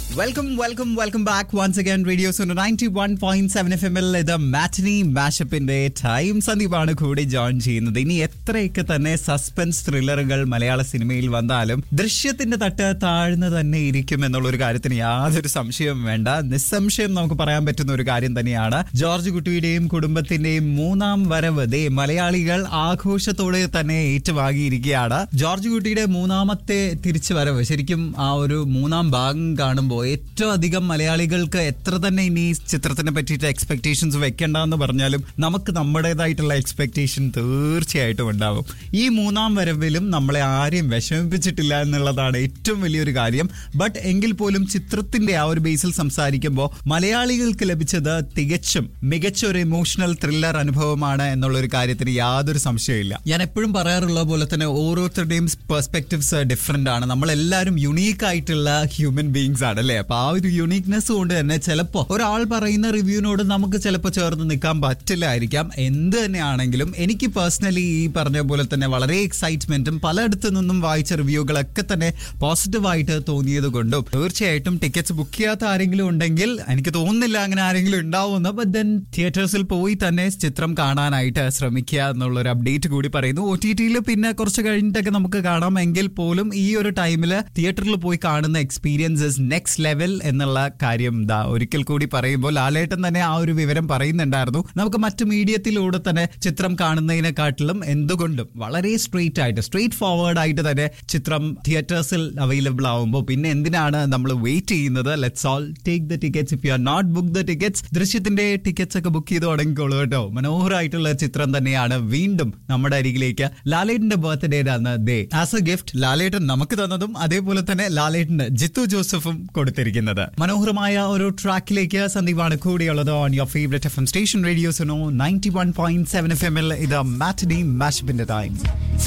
welcome welcome welcome back once again radio zone ninety one point seven F എമ്മിൽ ഇത് മാറ്റിനി മാഷപ്പിന്റെ time സന്ദീപാണ് കൂടി join ചെയ്യുന്നത് ഇനി എത്രയൊക്കെ തന്നെ സസ്പെൻസ് ത്രില്ലറുകൾ മലയാള സിനിമയിൽ വന്നാലും ദൃശ്യത്തിന്റെ തട്ട് താഴ്ന്നു തന്നെ ഇരിക്കും എന്നുള്ള ഒരു കാര്യത്തിന് യാതൊരു സംശയവും വേണ്ട നിസ്സംശയം നമുക്ക് പറയാൻ പറ്റുന്ന ഒരു കാര്യം തന്നെയാണ് ജോർജ് കുട്ടിയുടെയും കുടുംബത്തിന്റെയും മൂന്നാം വരവ് ദേ മലയാളികൾ ആഘോഷത്തോടെ തന്നെ ഏറ്റുവാങ്ങിയിരിക്കുകയാണ് ജോർജ് കുട്ടിയുടെ മൂന്നാമത്തെ തിരിച്ചു വരവ് ശരിക്കും ആ ഒരു മൂന്നാം ഭാഗം കാണുമ്പോൾ ഏറ്റവും അധികം മലയാളികൾക്ക് എത്ര തന്നെ ഇനി ഈ ചിത്രത്തിനെ പറ്റിയിട്ട് എക്സ്പെക്ടേഷൻസ് വെക്കണ്ടെന്ന് പറഞ്ഞാലും നമുക്ക് നമ്മുടേതായിട്ടുള്ള എക്സ്പെക്ടേഷൻ തീർച്ചയായിട്ടും ഉണ്ടാവും ഈ മൂന്നാം വരവിലും നമ്മളെ ആരെയും വിഷമിപ്പിച്ചിട്ടില്ല എന്നുള്ളതാണ് ഏറ്റവും വലിയൊരു കാര്യം ബട്ട് എങ്കിൽ പോലും ചിത്രത്തിന്റെ ആ ഒരു ബേസിൽ സംസാരിക്കുമ്പോൾ മലയാളികൾക്ക് ലഭിച്ചത് തികച്ചും മികച്ച ഒരു ഇമോഷണൽ ത്രില്ലർ അനുഭവമാണ് എന്നുള്ള ഒരു കാര്യത്തിന് യാതൊരു സംശയമില്ല ഞാൻ എപ്പോഴും പറയാറുള്ള പോലെ തന്നെ ഓരോരുത്തരുടെയും പെർസ്പെക്ടിവ്സ് ഡിഫറെന്റ് ആണ് നമ്മളെല്ലാവരും യുണീക്ക് ആയിട്ടുള്ള ഹ്യൂമൻ ബീങ്സ് ആണ് അല്ലേ അപ്പൊ ആ ഒരു യുണീക്നെസ് കൊണ്ട് തന്നെ ചിലപ്പോ ഒരാൾ പറയുന്ന റിവ്യൂവിനോട് നമുക്ക് ചിലപ്പോൾ ചേർന്ന് നിൽക്കാൻ പറ്റില്ലായിരിക്കാം എന്ത് തന്നെയാണെങ്കിലും എനിക്ക് പേഴ്സണലി ഈ പറഞ്ഞ പോലെ തന്നെ വളരെ എക്സൈറ്റ്മെന്റും പലയിടത്തു നിന്നും വായിച്ച റിവ്യൂകളൊക്കെ തന്നെ പോസിറ്റീവായിട്ട് തോന്നിയത് കൊണ്ടും തീർച്ചയായിട്ടും ടിക്കറ്റ്സ് ബുക്ക് ചെയ്യാത്ത ആരെങ്കിലും ഉണ്ടെങ്കിൽ എനിക്ക് തോന്നുന്നില്ല അങ്ങനെ ആരെങ്കിലും ഉണ്ടാവുമെന്ന് ബട്ട് ദെൻ തിയേറ്റേഴ്സിൽ പോയി തന്നെ ചിത്രം കാണാനായിട്ട് ശ്രമിക്കുക എന്നുള്ള ഒരു അപ്ഡേറ്റ് കൂടി പറയുന്നു ഒ ടി ടിയിൽ പിന്നെ കുറച്ച് കഴിഞ്ഞിട്ടൊക്കെ നമുക്ക് കാണാം എങ്കിൽ പോലും ഈ ഒരു ടൈമിൽ തിയേറ്ററിൽ പോയി കാണുന്ന എക്സ്പീരിയൻസസ് നെക്സ്റ്റ് ലെവൽ എന്നുള്ള കാര്യം ദാ ഒരിക്കൽ കൂടി പറയുമ്പോൾ ലാലേട്ടൻ തന്നെ ആ ഒരു വിവരം പറയുന്നുണ്ടായിരുന്നു നമുക്ക് മറ്റു മീഡിയത്തിലൂടെ തന്നെ ചിത്രം കാണുന്നതിനെക്കാട്ടിലും എന്തുകൊണ്ടും വളരെ സ്ട്രെയിറ്റ് ആയിട്ട് സ്ട്രെയിറ്റ് ഫോർവേഡ് ആയിട്ട് തന്നെ ചിത്രം തിയേറ്റേഴ്സിൽ അവൈലബിൾ ആവുമ്പോൾ പിന്നെ എന്തിനാണ് നമ്മൾ വെയിറ്റ് ചെയ്യുന്നത് let's all take the tickets if you are not book the tickets ദൃശ്യത്തിന്റെ ടിക്കറ്റ്സ് ഒക്കെ ബുക്ക് ചെയ്ത് തുടങ്ങിക്കോളൂ കേട്ടോ മനോഹരമായിട്ടുള്ള ചിത്രം തന്നെയാണ് വീണ്ടും നമ്മുടെ അരികിലേക്ക് ലാലേട്ടന്റെ ബർത്ത്ഡേ ആണ് ദേ ആസ് എ ഗിഫ്റ്റ് ലാലേട്ടൻ നമുക്ക് തന്നതും അതേപോലെ തന്നെ ലാലേട്ടന് ജിത്തു ജോസഫും കൊടുത്തിരിക്കുന്നത് മനോഹരമായ ഒരു ട്രാക്കിലേക്ക് സന്ദീപാണ് കൂടിയുള്ളത് ഓൺ യുവർ ഫേവറേറ്റ് എഫ് എം സ്റ്റേഷൻ റേഡിയോസിനോ ninety one point seven F എമ്മിൽ ഇത് മാറ്റിനി മാഷപ്പിന്റെ ടൈം